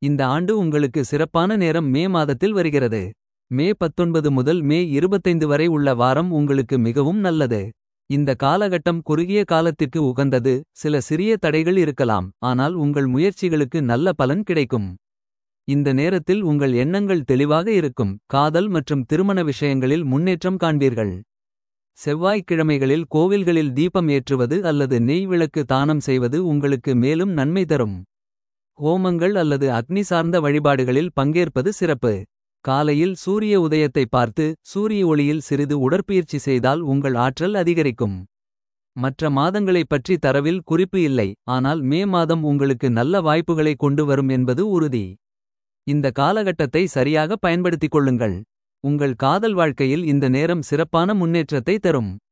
இந்த ஆண்டு உங்களுக்கு சிறப்பான நேரம் மே மாதத்தில் வருகிறது. மே 19 முதல் மே 25 வரை உள்ள வாரம் உங்களுக்கு மிகவும் நல்லது. இந்த காலகட்டம் குறுகிய காலத்திற்கு உகந்தது. சில சிறிய தடைகள் இருக்கலாம் ஆனால் உங்கள் முயற்சிகளுக்கு நல்ல பலன் கிடைக்கும். இந்த நேரத்தில் உங்கள் எண்ணங்கள் தெளிவாக இருக்கும். காதல் மற்றும் திருமண விஷயங்களில் முன்னேற்றம் காண்பீர்கள். செவ்வாய்க்கிழமைகளில் கோவில்களில் தீபம் ஏற்றுவது அல்லது நெய் விளக்கு தானம் செய்வது உங்களுக்கு மேலும் நன்மை தரும். ஹோமங்கள் அல்லது அக்னி சார்ந்த வழிபாடுகளில் பங்கேற்பது சிறப்பு. காலையில் சூரிய உதயத்தை பார்த்து சூரிய ஒளியில் சிறிது உடற்பயிற்சி செய்தால் உங்கள் ஆற்றல் அதிகரிக்கும். மற்ற மாதங்களைப் பற்றி தரவில் குறிப்பு இல்லை ஆனால் மே மாதம் உங்களுக்கு நல்ல வாய்ப்புகளை கொண்டு வரும் என்பது உறுதி. இந்த காலகட்டத்தை சரியாக பயன்படுத்திக் கொள்ளுங்கள். உங்கள் காதல் வாழ்க்கையில் இந்த நேரம் சிறப்பான முன்னேற்றத்தை தரும்.